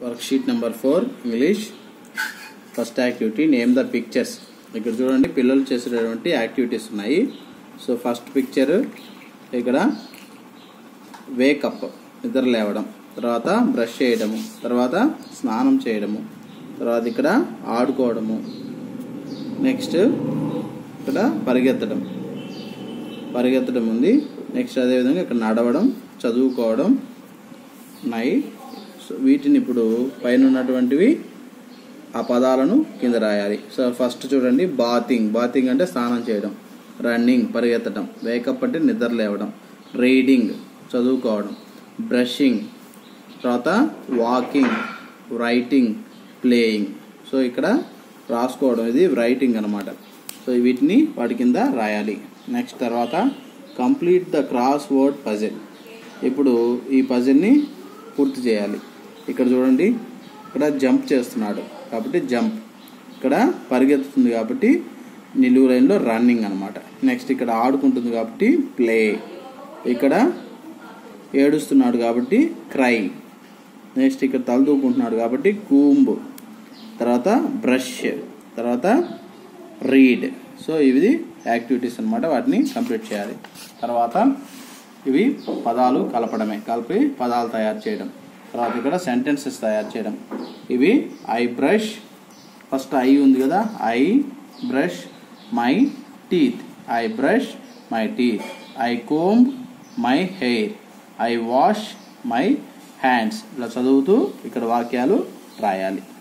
worksheet number four English first activity name the pictures ఇక్కడ చూడండి పిల్లలు చేసేటటువంటి యాక్టివిటీస్ ఉన్నాయి సో ఫస్ట్ పిక్చర్ ఇక్కడ వేకప్ నిద్ర లేవడం తర్వాత బ్రష్ చేయడము తర్వాత స్నానం చేయడము తర్వాత ఇక్కడ ఆడుకోవడము నెక్స్ట్ ఇక్కడ పరిగెత్తడం పరిగెత్తడం ఉంది నెక్స్ట్ అదేవిధంగా ఇక్కడ నడవడం చదువుకోవడం ఉన్నాయి సో వీటిని ఇప్పుడు పైన ఉన్నటువంటివి ఆ పదాలను కింద రాయాలి సో ఫస్ట్ చూడండి బాతింగ్ బాతింగ్ అంటే స్నానం చేయడం రన్నింగ్ పరిగెత్తడం వేకప్ అంటే నిద్ర లేవడం రీడింగ్ చదువుకోవడం బ్రషింగ్ తర్వాత వాకింగ్ రైటింగ్ ప్లేయింగ్ సో ఇక్కడ రాసుకోవడం ఇది రైటింగ్ అనమాట సో వీటిని వాటి కింద రాయాలి నెక్స్ట్ తర్వాత complete the crossword puzzle ఇప్పుడు ఈ పజిల్ని పూర్తి చేయాలి ఇక్కడ చూడండి ఇక్కడ జంప్ చేస్తున్నాడు కాబట్టి జంప్ ఇక్కడ పరిగెత్తుతుంది కాబట్టి నిలువు లైన్లో రన్నింగ్ అనమాట నెక్స్ట్ ఇక్కడ ఆడుకుంటుంది కాబట్టి ప్లే ఇక్కడ ఏడుస్తున్నాడు కాబట్టి క్రై నెక్స్ట్ ఇక్కడ తలదూకుంటున్నాడు కాబట్టి కూంబ్ తర్వాత బ్రష్ తర్వాత రీడ్ సో ఇవి యాక్టివిటీస్ అనమాట వాటిని కంప్లీట్ చేయాలి తర్వాత ఇవి పదాలు కలపడమే కలిపి పదాలు తయారు చేయడం తర్వాత ఇక్కడ సెంటెన్సెస్ తయారు చేయడం ఇవి ఐ బ్రష్ ఫస్ట్ ఐ ఉంది కదా I brush my teeth I brush my teeth I comb my hair I wash my hands ఇలా చదువుతూ ఇక్కడ వాక్యాలు రాయాలి